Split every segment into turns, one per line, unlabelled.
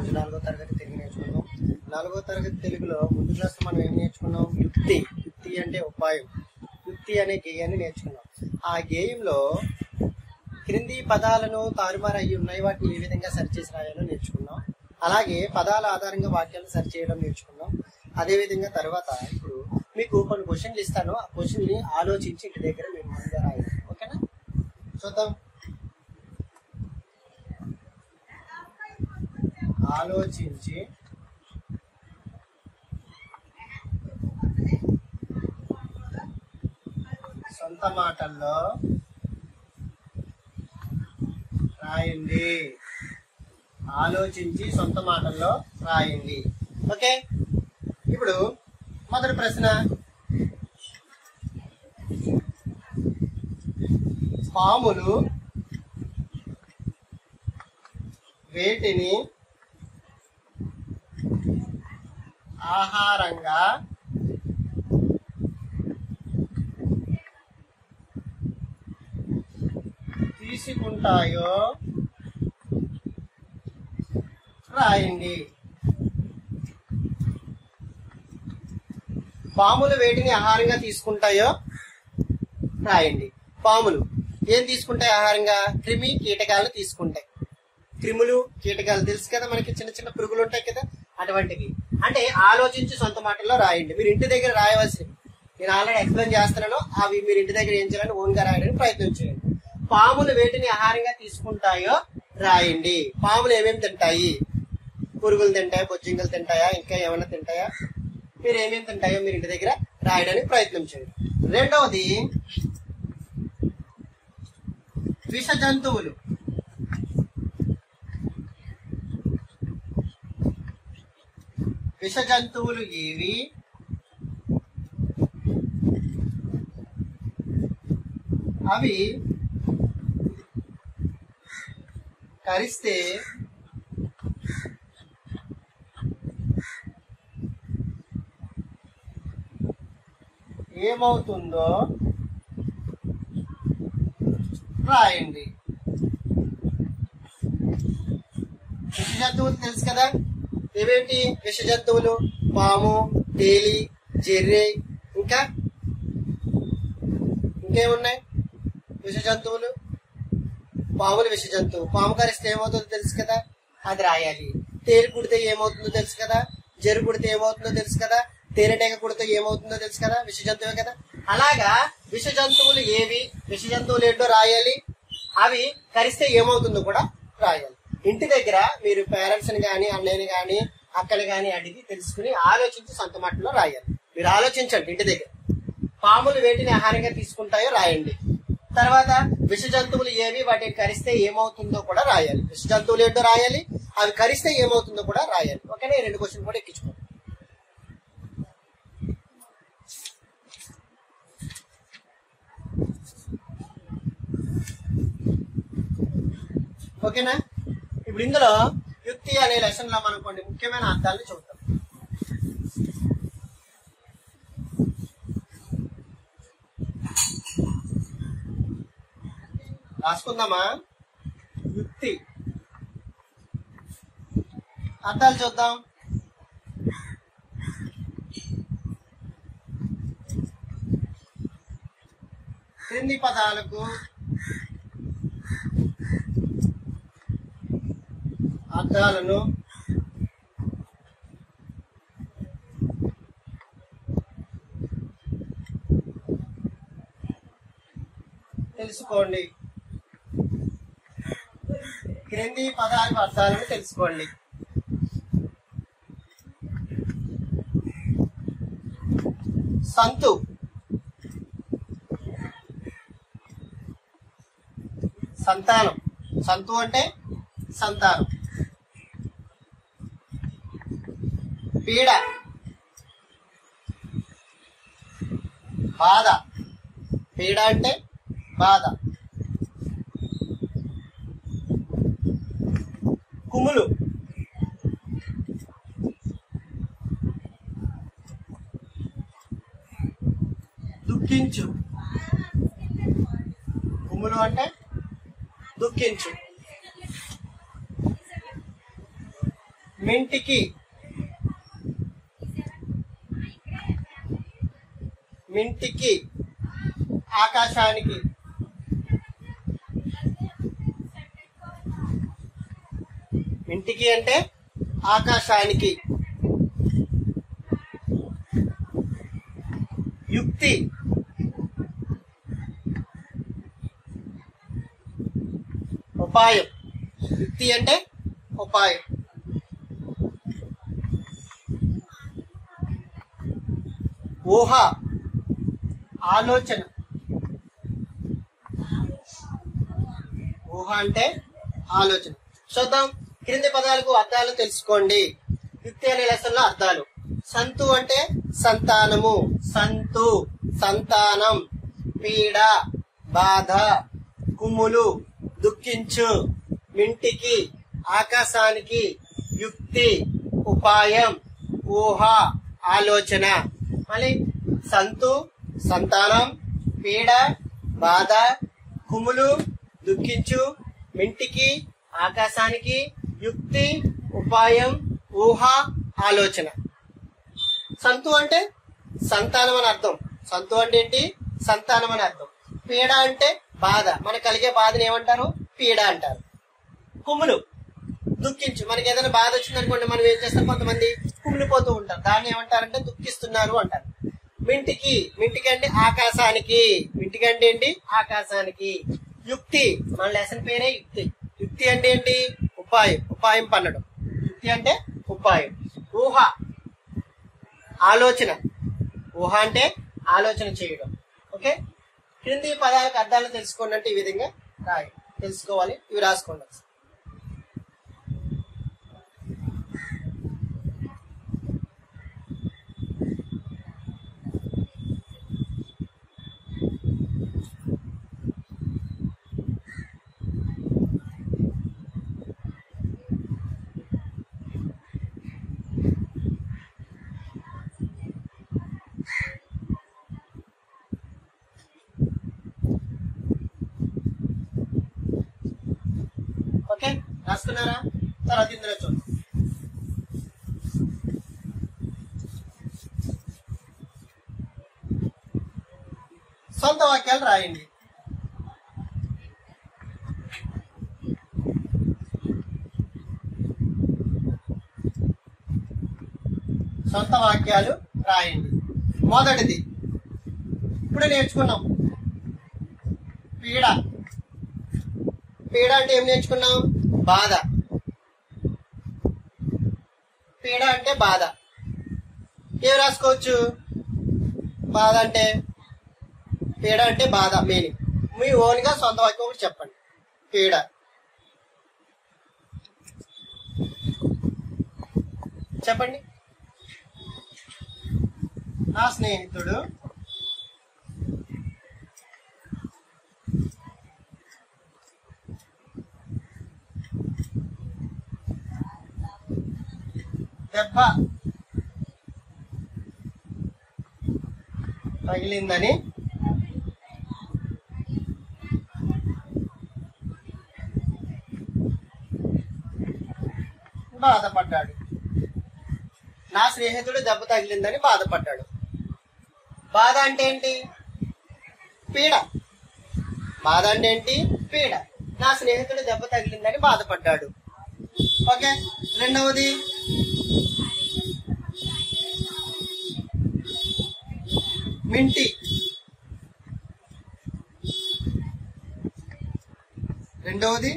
ఈరోజు నాలుగో తరగతి తెలుగు నేర్చుకున్నాం నాలుగో తరగతి తెలుగులో ముందు క్లాస్ మనం ఏం నేర్చుకున్నాం యుక్తి యుక్తి అంటే ఉపాయం యుక్తి అనే గేయాన్ని నేర్చుకున్నాం ఆ గేయంలో క్రింది పదాలను తారుమారు అయ్యి ఉన్నాయి వాటిని ఏ విధంగా సరిచేసి రాయాలో నేర్చుకున్నాం అలాగే పదాల ఆధారంగా వాక్యాలను సరిచేయడం నేర్చుకున్నాం అదే విధంగా తర్వాత ఇప్పుడు మీకు కొన్ని క్వశ్చన్లు ఇస్తాను ఆ క్వశ్చన్ ని ఆలోచించి ఇంటి దగ్గర మీరు ముందుగా రాయాలి ఓకేనా చూద్దాం ఆలోచించి సొంత మాటల్లో రాయండి ఆలోచించి సొంత మాటల్లో రాయండి ఓకే ఇప్పుడు మొదటి ప్రశ్న పాములు వేటిని ఆహారంగా తీసుకుంటాయో రాయండి పాములు వేటిని ఆహారంగా తీసుకుంటాయో రాయండి పాములు ఏం తీసుకుంటాయి ఆహారంగా క్రిమి కీటకాలను తీసుకుంటాయి క్రిములు కీటకాలు తెలుసు కదా మనకి చిన్న చిన్న పురుగులు ఉంటాయి కదా అటువంటివి అంటే ఆలోచించి సొంత మాటల్లో రాయండి మీరు ఇంటి దగ్గర రాయవలసినవి నేను ఆల్రెడీ ఎక్స్ప్లెయిన్ చేస్తున్నాను అవి మీరు ఇంటి దగ్గర ఏం చేయాలని ఓన్ గా రాయడానికి ప్రయత్నం చేయండి పాములు వేటిని ఆహారంగా తీసుకుంటాయో రాయండి పాములు ఏమేమి తింటాయి పురుగులు తింటాయా బొజ్జింకలు తింటాయా ఇంకా ఏమైనా తింటాయా మీరు ఏమేమి తింటాయో మీరు ఇంటి దగ్గర రాయడానికి ప్రయత్నం చేయండి రెండవది విష జంతువులు విష జంతువులు ఏవి అవి కరిస్తే ఏమవుతుందో రాయండి విష జంతువులు తెలుసు కదా ఏవేంటి విష జంతువులు పాము తేలి జెర్రే ఇంకా ఇంకేమున్నాయి విష జంతువులు పాములు విష జంతువు పాము కరిస్తే ఏమవుతుందో తెలుసు కదా అది రాయాలి తేలి కుడితే ఏమవుతుందో తెలుసు కదా జెరు కుడితే ఏమవుతుందో తెలుసు కదా తేనెటీగ కుడితే ఏమవుతుందో తెలుసు కదా విష జంతువే కదా అలాగా విష జంతువులు ఏవి విష జంతువులు ఏంటో రాయాలి అవి కరిస్తే ఏమవుతుందో కూడా రాయాలి ఇంటి దగ్గర మీరు పేరెంట్స్ ని గాని అన్నయ్యని గాని అక్కని గాని అడిగి తెలుసుకుని ఆలోచించి సొంత మాటలో రాయాలి మీరు ఆలోచించండి ఇంటి దగ్గర పాములు వేటిని ఆహారంగా తీసుకుంటాయో రాయండి తర్వాత విష జంతువులు ఏవి వాటిని కరిస్తే ఏమవుతుందో కూడా రాయాలి విష జంతువులు ఏంటో రాయాలి అవి కరిస్తే ఏమవుతుందో కూడా రాయాలి ఓకేనా ఈ రెండు క్వశ్చన్ కూడా ఎక్కించుకోండి ఓకేనా ఇప్పుడు ఇందులో యుక్తి అనే లెసన్ లో మనం కొన్ని ముఖ్యమైన అర్థాలను చూద్దాం రాసుకుందామా యుక్తి అర్థాలు చూద్దాం క్రింది పదాలకు అర్థాలను తెలుసుకోండి క్రింది పదాలకు అర్థాలను తెలుసుకోండి సంతు సంతానం సంతు అంటే సంతానం పీడ బాధ పీడ అంటే బాధ కుములు దుఃఖించు కుములు అంటే దుఃఖించు మింటికి మింటికి ఆకాశానికి మింటికి అంటే ఆకాశానికి యుక్తి ఉపాయం యుక్తి అంటే ఉపాయం ఊహ ఆలోచన ఊహ అంటే ఆలోచన చూద్దాం క్రింది పదాలకు అర్థాలు తెలుసుకోండి యుక్తి అనే లెసన్లో అర్థాలు సంతు అంటే సంతానము సంతు సంతానం పీడ బాధ కుమ్ములు దుఃఖించు మింటికి ఆకాశానికి యుక్తి ఉపాయం ఊహ ఆలోచన మళ్ళీ సంతు సంతానం పీడ బాధ కుములు దుఃఖించు మింటికి ఆకాశానికి యుక్తి ఉపాయం ఊహ ఆలోచన సంతు అంటే సంతానం అని అర్థం సంతు అంటే ఏంటి సంతానం అని అర్థం పీడ అంటే బాధ మనకు కలిగే బాధని ఏమంటారు పీడ అంటారు కుమ్ములు దుఃఖించు మనకి ఏదైనా బాధ వచ్చిందనుకోండి మనం ఏం చేస్తాం కొంతమంది కుమిలిపోతూ ఉంటారు దాన్ని ఏమంటారంటే దుఃఖిస్తున్నారు అంటారు మింటికి మింటికి అంటే ఆకాశానికి మింటికి అంటే ఏంటి ఆకాశానికి యుక్తి మన లెసన్ పేరే యుక్తి యుక్తి అంటే ఏంటి ఉపాయం ఉపాయం పన్నడం యుక్తి అంటే ఉపాయం ఊహ ఆలోచన ఊహ అంటే ఆలోచన చేయడం ఓకే క్రింది పదాలకు అర్థాలు తెలుసుకోండి అంటే ఈ విధంగా రాయి తెలుసుకోవాలి ఇవి రాసుకోండి ఓకే రాసుకున్నారా తర్వాత ఇందులో చూద్దాం సొంత వాక్యాలు రాయండి సొంత వాక్యాలు రాయండి మొదటిది ఇప్పుడు నేర్చుకున్నాం పీడ పీడ అంటే ఏం నేర్చుకున్నాం బాధ పీడ అంటే బాధ ఏం రాసుకోవచ్చు బాధ అంటే పీడ అంటే బాధ మీనింగ్ మీ ఓన్ గా సొంత వాక్యం ఒకటి చెప్పండి పీడ చెప్పండి నా స్నేహితుడు దెబ్బ తగిలిందని బాధపడ్డాడు నా స్నేహితుడు దెబ్బ తగిలిందని బాధపడ్డాడు బాధ అంటే ఏంటి పీడ బాధ అంటే ఏంటి పీడ నా స్నేహితుడు దెబ్బ తగిలిందని బాధపడ్డాడు ఓకే రెండవది మింటి రెండవది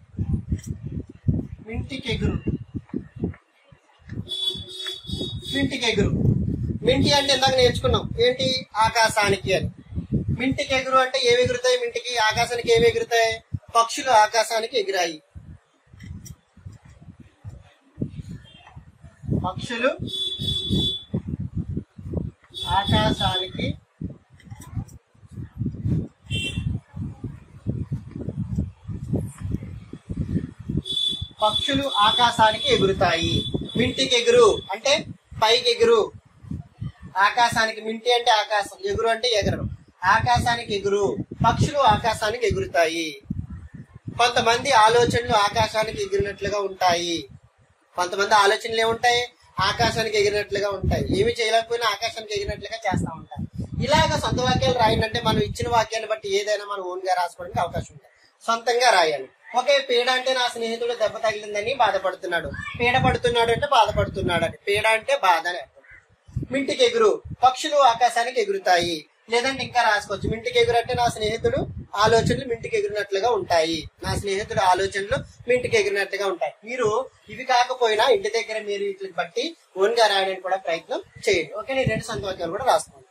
మింటికి ఎగురు మింటికి ఎగురు మింటి అంటే ఇందాక నేర్చుకున్నాం ఏంటి ఆకాశానికి అని మింటికి ఎగురు అంటే ఏవి ఎగురుతాయి మింటికి ఆకాశానికి ఏవి ఎగురుతాయి పక్షులు ఆకాశానికి ఎగిరాయి పక్షులు ఆకాశానికి పక్షులు ఆకాశానికి ఎగురుతాయి మింటికి ఎగురు అంటే పైకి ఎగురు ఆకాశానికి మింటి అంటే ఆకాశం ఎగురు అంటే ఎగరడం ఆకాశానికి ఎగురు పక్షులు ఆకాశానికి ఎగురుతాయి కొంతమంది ఆలోచనలు ఆకాశానికి ఎగిరినట్లుగా ఉంటాయి కొంతమంది ఆలోచనలు ఏముంటాయి ఆకాశానికి ఎగిరినట్లుగా ఉంటాయి ఏమి చేయలేకపోయినా ఆకాశానికి ఎగిరినట్లుగా చేస్తా ఉంటారు ఇలాగ సొంత వాక్యాలు రాయండి అంటే మనం ఇచ్చిన వాక్యాన్ని బట్టి ఏదైనా మనం ఓన్ గా రాసుకోవడానికి అవకాశం ఉంటుంది సొంతంగా రాయాలి ఒకే పీడ అంటే నా స్నేహితుడు దెబ్బ తగిలిందని బాధపడుతున్నాడు పీడ పడుతున్నాడు అంటే బాధపడుతున్నాడు అని పీడ అంటే బాధ అని అర్థం మింటికి ఎగురు పక్షులు ఆకాశానికి ఎగురుతాయి లేదంటే ఇంకా రాసుకోవచ్చు మింటికి ఎగురు అంటే నా స్నేహితుడు ఆలోచనలు మింటికి ఎగిరినట్లుగా ఉంటాయి నా స్నేహితుడు ఆలోచనలు మింటికి ఎగిరినట్లుగా ఉంటాయి మీరు ఇవి కాకపోయినా ఇంటి దగ్గర మీరు వీటిని బట్టి ఓన్ గా రాయడానికి కూడా ప్రయత్నం చేయండి ఓకే నేను రెండు సంతవాక్యాలు కూడా రాసుకోండి